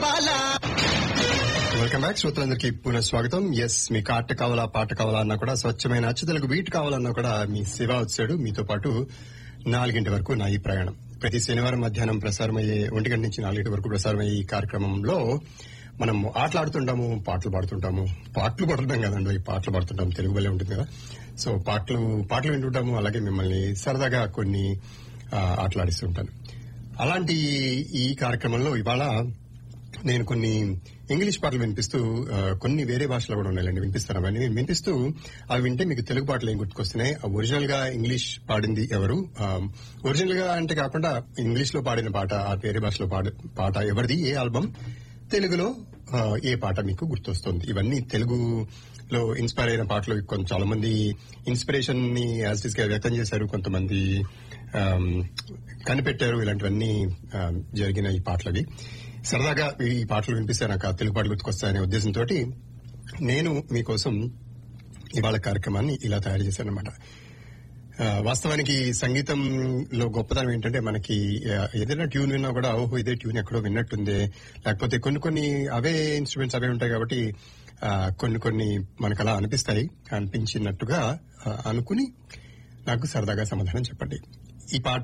కావాలా welcome back శ్రోతలందరికీ పునః స్వాగతం ఎస్ మీ ఆట కావాలా పాట కావాలా అన్నా కూడా స్వచ్ఛమైన అచ్చుతలకు బీట్ కావాలన్నా కూడా మీ శివ వచ్చాడు మీతో పాటు నాలుగింటి వరకు నా ఈ ప్రయాణం ప్రతి శనివారం మధ్యాహ్నం ప్రసారమయ్యే ఒంటి గంట నుంచి నాలుగింటి వరకు ప్రసారమయ్యే ఈ కార్యక్రమంలో మనం ఆటలాడుతుంటాము పాటలు పాడుతుంటాము పాటలు పాడుతుంటాం కదండి ఈ పాటలు పాడుతుంటాం తెలుగు వల్లే ఉంటుంది కదా సో పాటలు పాటలు వింటుంటాము అలాగే మిమ్మల్ని సరదాగా కొన్ని ఆ, ఆటలాడిస్తుంటాను అలాంటి ఈ కార్యక్రమంలో ఇవాళ నేను కొన్ని ఇంగ్లీష్ పాటలు వినిపిస్తూ ఆ, కొన్ని వేరే భాషలో కూడా ఉన్నాయండి వినిపిస్తాను అవన్నీ నేను వినిపిస్తూ అవి వింటే మీకు తెలుగు పాటలు ఏం గుర్తుకొస్తున్నాయి ఒరిజినల్ గా ఇంగ్లీష్ పాడింది ఎవరు ఒరిజినల్ గా అంటే కాకుండా ఇంగ్లీష్ లో పాడిన పాట ఆ వేరే భాషలో పాడ పాట ఎవరిది ఏ ఆల్బమ్ తెలుగులో ఆ, ఏ పాట మీకు గుర్తొస్తుంది ఇవన్నీ తెలుగులో ఇన్స్పైర్ అయిన పాటలు కొంత చాలా మంది ఇన్స్పిరేషన్ ని యాజ్ గా వ్యక్తం చేశారు కొంతమంది ఆమ్, కనిపెట్టారు ఇలాంటివన్నీ ఆమ్, జరిగిన ఈ పాటలవి సరదాగా ఈ పాటలు వినిపిస్తే నాకు ఆ తెలుగు పాటలు గుర్తుకొస్తాయనే ఉద్దేశంతో నేను మీకోసం ఇవాళ కార్యక్రమాన్ని ఇలా తయారు చేశాను అనమాట వాస్తవానికి సంగీతంలో గొప్పతనం ఏంటంటే మనకి ఆ, ఏదైనా ట్యూన్ విన్నా కూడా ఓహో ఇదే ట్యూన్ ఎక్కడో విన్నట్టుందే లేకపోతే కొన్ని కొన్ని అవే ఇన్స్ట్రుమెంట్స్ అవే ఉంటాయి కాబట్టి ఆ, కొన్ని కొన్ని మనకు అలా అనిపిస్తాయి అనిపించినట్టుగా ఆ, అనుకుని నాకు సరదాగా సమాధానం చెప్పండి ఈ పాట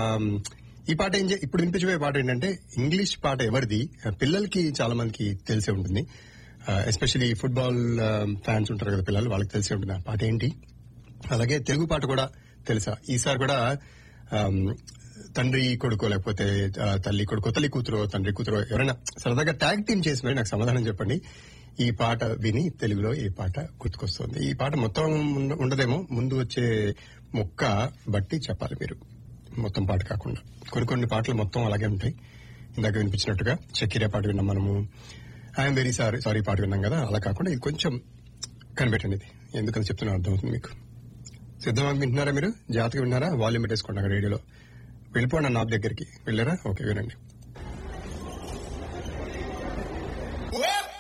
ఈ పాట ఏం చే- ఇప్పుడు వినిపించబోయే పాట ఏంటంటే ఇంగ్లీష్ పాట ఎవరిది ఆ, పిల్లలకి చాలా మందికి తెలిసే ఉంటుంది ఎస్పెషలీ ఫుట్బాల్ ఫ్యాన్స్ ఉంటారు కదా పిల్లలు వాళ్ళకి తెలిసే ఉంటుంది ఆ పాట ఏంటి అలాగే తెలుగు పాట కూడా తెలుసా ఈసారి కూడా ఆమ్, తండ్రి కొడుకో లేకపోతే ఆ, తల్లి కొడుకో తల్లి కూతురో తండ్రి కూతురో ఎవరైనా సరదాగా ట్యాగ్ టీమ్ చేసి మరి నాకు సమాధానం చెప్పండి ఈ పాట విని తెలుగులో ఈ పాట గుర్తుకొస్తుంది ఈ పాట మొత్తం ఉండ- ఉండదేమో ముందు వచ్చే మొక్క బట్టి చెప్పాలి మీరు మొత్తం పాట కాకుండా కొన్ని కొన్ని పాటలు మొత్తం అలాగే ఉంటాయి ఇందాక వినిపించినట్టుగా చక్కెర పాట విన్నాం మనము ఐఎమ్ వెరీ సారీ సారీ పాట విన్నాం కదా అలా కాకుండా ఇది కొంచెం కనిపెట్టండి ఇది ఎందుకని చెప్తున్నా అర్థమవుతుంది మీకు సిద్ధంగా వింటున్నారా మీరు జాతక విన్నారా వాల్యూమ్ పెట్టేసుకోండి అక్కడ రేడియోలో వెళ్ళిపోండి నా దగ్గరికి వెళ్ళారా ఓకే వినండి